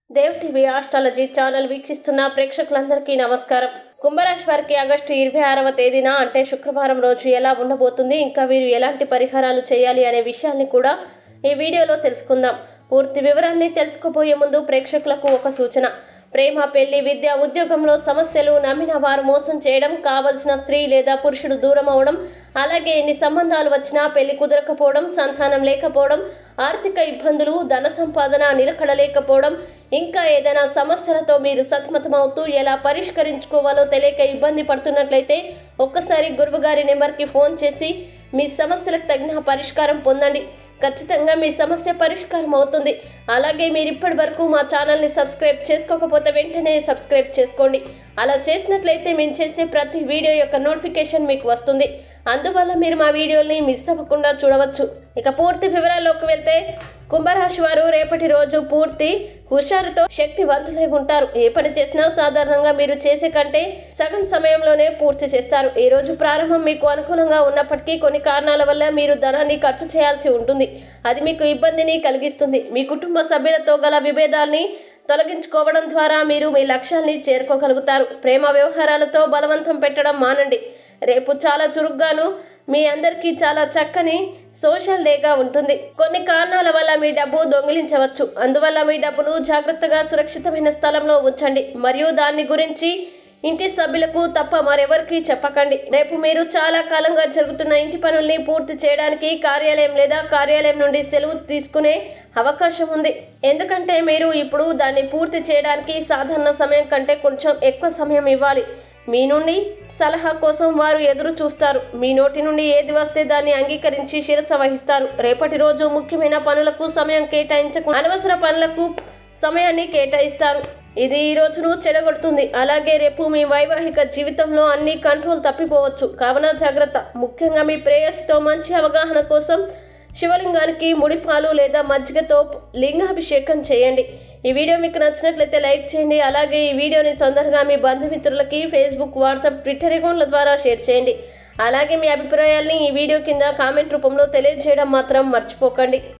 Dev TV astrology channel వీక్షిస్తున్న ప్రేక్షకులందరికీ నమస్కారం కుంభరాశి వారికి ఆగస్టు ఇరవై ఆరవ తేదీన అంటే శుక్రవారం రోజు ఎలా ఉండబోతుంది ఇంకా వీరు ఎలాంటి పరిహారాలు చేయాలి అనే విషయాన్ని కూడా ఈ వీడియోలో తెలుసుకుందాం పూర్తి వివరాన్ని తెలుసుకోబోయే ముందు ప్రేక్షకులకు ఒక సూచన ప్రేమ పెళ్లి విద్య ఉద్యోగంలో సమస్యలు నమ్మిన వారు మోసం చేయడం కావలసిన స్త్రీ లేదా పురుషుడు దూరం అవడం అలాగే ఎన్ని సంబంధాలు వచ్చినా పెళ్లి కుదరకపోవడం సంతానం లేకపోవడం ఆర్థిక ఇబ్బందులు ధన సంపాదన నిలకడలేకపోవడం ఇంకా ఏదైనా సమస్యలతో మీరు సతమతమవుతూ ఎలా పరిష్కరించుకోవాలో తెలియక ఇబ్బంది పడుతున్నట్లయితే ఒక్కసారి గురువుగారి నెంబర్కి ఫోన్ చేసి మీ సమస్యలకు తగిన పరిష్కారం పొందండి ఖచ్చితంగా మీ సమస్య పరిష్కారం అవుతుంది అలాగే మీరు ఇప్పటి వరకు మా ఛానల్ని సబ్స్క్రైబ్ చేసుకోకపోతే వెంటనే సబ్స్క్రైబ్ చేసుకోండి అలా చేసినట్లయితే మేము చేసే ప్రతి వీడియో యొక్క నోటిఫికేషన్ మీకు వస్తుంది అందువల్ల మీరు మా వీడియోని మిస్ అవ్వకుండా చూడవచ్చు ఇక పూర్తి వివరాల్లోకి వెళ్తే కుంభరాశి వారు రేపటి రోజు పూర్తి హుషారుతో శక్తివంతులై ఉంటారు ఏ పని చేసినా సాధారణంగా మీరు చేసే కంటే సగం సమయంలోనే పూర్తి చేస్తారు ఈ రోజు ప్రారంభం మీకు అనుకూలంగా ఉన్నప్పటికీ కొన్ని కారణాల వల్ల మీరు ధనాన్ని ఖర్చు చేయాల్సి ఉంటుంది అది మీకు ఇబ్బందిని కలిగిస్తుంది మీ కుటుంబ సభ్యులతో గల విభేదాల్ని తొలగించుకోవడం ద్వారా మీరు మీ లక్ష్యాన్ని చేరుకోగలుగుతారు ప్రేమ వ్యవహారాలతో బలవంతం పెట్టడం మానండి రేపు చాలా చురుగ్గాను మీ అందరికీ చాలా చక్కని సోషల్ డేగా ఉంటుంది కొన్ని కారణాల వల్ల మీ డబ్బు దొంగిలించవచ్చు అందువల్ల మీ డబ్బును జాగ్రత్తగా సురక్షితమైన స్థలంలో ఉంచండి మరియు దాని గురించి ఇంటి సభ్యులకు తప్ప మరెవరికి చెప్పకండి రేపు మీరు చాలా కాలంగా జరుగుతున్న ఇంటి పనుల్ని పూర్తి చేయడానికి కార్యాలయం లేదా కార్యాలయం నుండి సెలవు తీసుకునే అవకాశం ఉంది ఎందుకంటే మీరు ఇప్పుడు దాన్ని పూర్తి చేయడానికి సాధారణ సమయం కంటే కొంచెం ఎక్కువ సమయం ఇవ్వాలి మీ నుండి సలహా కోసం వారు ఎదురు చూస్తారు మీ నోటి నుండి ఏది వస్తే దాన్ని అంగీకరించి శిరస వహిస్తారు రేపటి రోజు ముఖ్యమైన పనులకు సమయం కేటాయించకుండా అనవసర పనులకు సమయాన్ని కేటాయిస్తారు ఇది ఈ రోజును చెడగొడుతుంది అలాగే రేపు మీ వైవాహిక జీవితంలో అన్ని కంట్రోల్ తప్పిపోవచ్చు కావున జాగ్రత్త ముఖ్యంగా మీ ప్రేయస్తో మంచి అవగాహన కోసం శివలింగానికి ముడిపాలు లేదా మజ్జిగతో లింగాభిషేకం చేయండి ఈ వీడియో మీకు నచ్చినట్లయితే లైక్ చేయండి అలాగే ఈ వీడియోని తొందరగా మీ బంధుమిత్రులకి ఫేస్బుక్ వాట్సాప్ ట్విట్టర్ అకౌంట్ల ద్వారా షేర్ చేయండి అలాగే మీ అభిప్రాయాల్ని ఈ వీడియో కింద కామెంట్ రూపంలో తెలియజేయడం మాత్రం మర్చిపోకండి